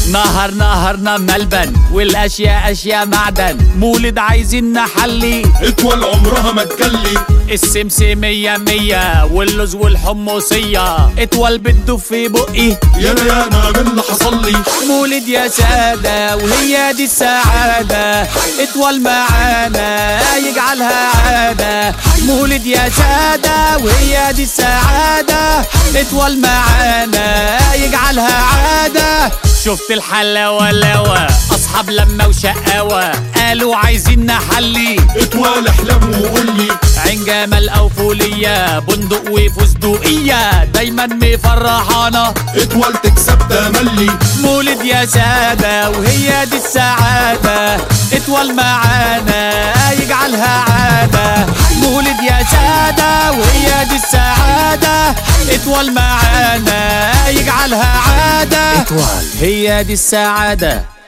نهر نهرنا ملبن والاشياء اشياء معدن مولد عايزين نحلي اطول عمرها ما تجلي السمسمية مية واللوز والحمصية اطول بتدوب في بقي يا انا باللي حصل لي مولد يا سادة وهي دي السعادة اطول معانا يجعلها عادة مولد يا سادة وهي دي السعادة اطول معانا يجعلها عادة شفت الحلاوة لوا أصحاب لما وشقاوة قالوا عايزين نحلي اطول احلام وقول لي عين جمال أو فولية بندق وفستقية دايما مفرحانا اطول تكسب تملي مولد يا سادة وهي دي السعادة اطول معانا يجعلها عادة مولد يا سادة وهي دي السعادة اطول معانا يجعلها عادة اطول هي دي السعادة